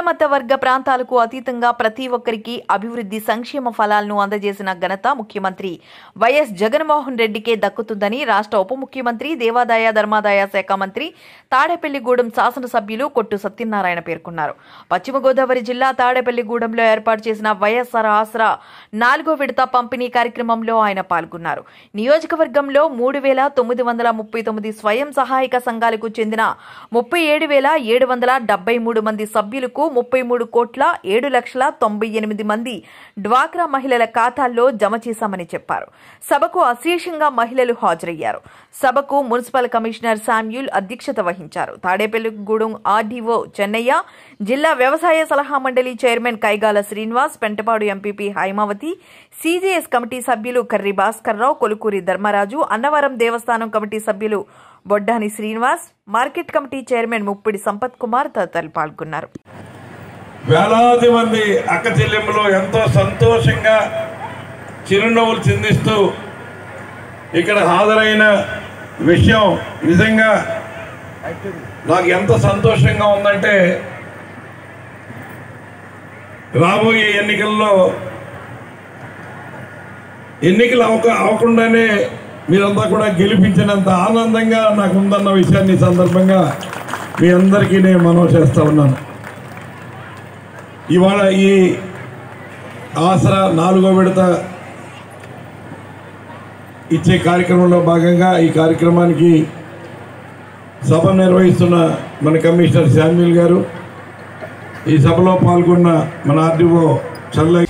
మత వర్గ ప్రాంతాలకు అతీతంగా ప్రతి ఒక్కరికి అభివృద్ధి సంక్షేమ ఫలాలను అందజేసిన ఘనత ముఖ్యమంత్రి వైఎస్ జగన్మోహన్ రెడ్డికే దక్కుతుందని రాష్ట్ర ఉప ముఖ్యమంత్రి దేవాదాయ ధర్మాదాయ శాఖ మంత్రి తాడేపల్లిగూడెం శాసనసభ్యులు కొట్టు సత్యనారాయణ పేర్కొన్నారు పశ్చిమ గోదావరి జిల్లా తాడేపల్లిగూడెంలో ఏర్పాటు చేసిన వైఎస్ఆర్ ఆసరా నాలుగో విడత పంపిణీ కార్యక్రమంలో ఆయన పాల్గొన్నారు నియోజకవర్గంలో మూడు వేల తొమ్మిది వందల ముప్పై తొమ్మిది స్వయం సహాయక సంఘాలకు చెందిన ముప్పై ఏడు వేల ఏడు వందల డెబ్బై మూడు మంది సభ్యులకు ముప్పై మూడు కోట్ల ఏడు లక్షల తొంభై ఎనిమిది మంది డ్వాక్రా మహిళల ఖాతాల్లో జమ చేశామని చెప్పారు సభకు అశేషంగా మహిళలు హాజరయ్యారు సభకు మున్సిపల్ కమిషనర్ శామ్యూల్ అధ్యక్షత వహించారు తాడేపల్లిగూడెం ఆర్డీఓ చెన్నయ్య జిల్లా వ్యవసాయ సలహా మండలి chairman Kaigala Srinivas Pentapadu MPP Haimavathi CJS committee సభ్యులు కర్రి భాస్కర్రావు కొలుకూరి ధర్మరాజు అన్నవరం దేవస్థానం కమిటీ సభ్యులు Boddani Srinivas market committee chairman Muppidi Sampath Kumar తదితరులు పాల్గొన్నారు వేలాది మంది అక్క చెల్లెమ్మలు ఎంతో సంతోషంగా చిరునవ్వులు చిందిస్తూ ఇక్కడ హాజరైన విషయం నిజంగా నాకు ఎంత సంతోషంగా ఉందంటే రాబోయే ఎన్నికల్లో ఎన్నికలు అవక అవకుండానే మీరంతా కూడా గెలిపించినంత ఆనందంగా నాకు ఉందన్న విషయాన్ని ఈ సందర్భంగా మీ అందరికీ నేను మనవి చేస్తా ఉన్నాను ఇవాళ ఈ ఆసరా నాలుగో విడత ఇచ్చే కార్యక్రమంలో భాగంగా ఈ కార్యక్రమానికి సభ నిర్వహిస్తున్న మన కమిషనర్ శామ్యుల్ గారు ఈ సభలో పాల్గొన్న మన ఆర్డీఓ చల్ల